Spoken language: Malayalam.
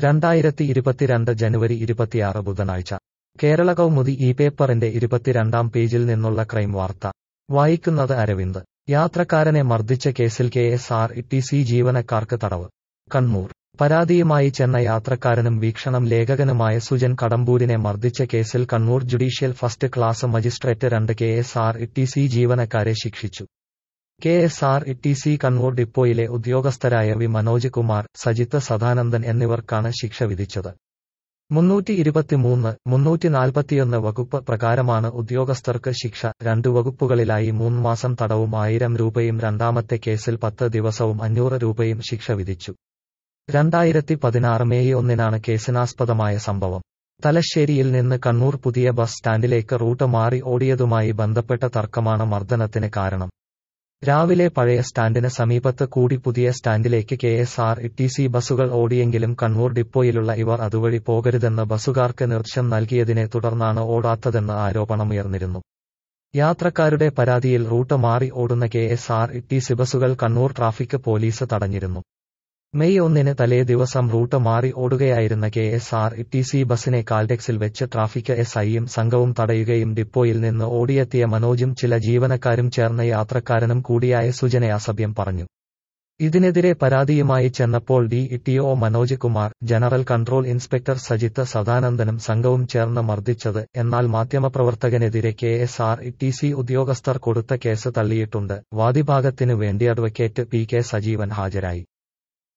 രണ്ടായിരത്തി ഇരുപത്തിരണ്ട് ജനുവരി ഇരുപത്തിയാറ് ബുധനാഴ്ച കേരള കൗമുദി ഈ പേപ്പറിന്റെ ഇരുപത്തിരണ്ടാം പേജിൽ നിന്നുള്ള ക്രൈം വാർത്ത വായിക്കുന്നത് അരവിന്ദ് യാത്രക്കാരനെ മർദ്ദിച്ച കേസിൽ K S R T C ജീവനക്കാർക്ക് തടവ് കണ്ണൂർ പരാതിയുമായി ചെന്ന യാത്രക്കാരനും വീക്ഷണം ലേഖകനുമായ സുജൻ കടമ്പൂരിനെ മർദ്ദിച്ച കേസിൽ Kannur judicial first class magistrate രണ്ട് K S R T C ജീവനക്കാരെ ശിക്ഷിച്ചു K S R T C Kannur ഡിപ്പോയിലെ ഉദ്യോഗസ്ഥരായ വി മനോജ് കുമാർ സജിത്ത് സദാനന്ദൻ എന്നിവർക്കാണ് ശിക്ഷ വിധിച്ചത് മുന്നൂറ്റി ഇരുപത്തിമൂന്ന് മുന്നൂറ്റി നാൽപ്പത്തിയൊന്ന് വകുപ്പ് പ്രകാരമാണ് ഉദ്യോഗസ്ഥർക്ക് ശിക്ഷ രണ്ടു വകുപ്പുകളിലായി മൂന്ന് മാസം തടവും ആയിരം രൂപയും രണ്ടാമത്തെ കേസിൽ പത്ത് ദിവസവും അഞ്ഞൂറ് രൂപയും ശിക്ഷ വിധിച്ചു രണ്ടായിരത്തി പതിനാറ് മെയ് ഒന്നിനാണ് കേസിനാസ്പദമായ സംഭവം തലശ്ശേരിയിൽ നിന്ന് കണ്ണൂർ പുതിയ ബസ് സ്റ്റാൻഡിലേക്ക് റൂട്ട് മാറി ഓടിയതുമായി ബന്ധപ്പെട്ട തർക്കമാണ് മർദ്ദനത്തിന് കാരണം രാവിലെ പഴയ സ്റ്റാൻഡിന് സമീപത്ത് കൂടി പുതിയ സ്റ്റാൻഡിലേക്ക് K S R T C ബസുകൾ ഓടിയെങ്കിലും കണ്ണൂർ ഡിപ്പോയിലുള്ള ഇവർ അതുവഴി പോകരുതെന്ന് ബസുകാർക്ക് നിർദ്ദേശം നൽകിയതിനെ തുടർന്നാണ് ഓടാത്തതെന്ന് ആരോപണമുയർന്നിരുന്നു യാത്രക്കാരുടെ പരാതിയിൽ റൂട്ട് മാറി ഓടുന്ന K S R T C ബസുകൾ കണ്ണൂർ ട്രാഫിക് പോലീസ് തടഞ്ഞിരുന്നു മെയ് ഒന്നിന് തലേ ദിവസം റൂട്ട് മാറി ഓടുകയായിരുന്ന K S R T C ബസിനെ കാൽടെക്സിൽ വെച്ച് ട്രാഫിക് എസ് ഐയും സംഘവും തടയുകയും ഡിപ്പോയിൽ നിന്ന് ഓടിയെത്തിയ മനോജും ചില ജീവനക്കാരും ചേർന്ന യാത്രക്കാരനും കൂടിയായ സുജനെ അസഭ്യം പറഞ്ഞു ഇതിനെതിരെ പരാതിയുമായി ചെന്നപ്പോൾ D T O Manoj Kumar general control inspector Sajith സദാനന്ദനും സംഘവും ചേർന്ന് മർദ്ദിച്ചത് എന്നാൽ മാധ്യമപ്രവർത്തകനെതിരെ K S R T C ഉദ്യോഗസ്ഥർ കൊടുത്ത കേസ് തള്ളിയിട്ടുണ്ട് വാദിഭാഗത്തിനു വേണ്ടി അഡ്വക്കേറ്റ് പി കെ സജീവൻ ഹാജരായി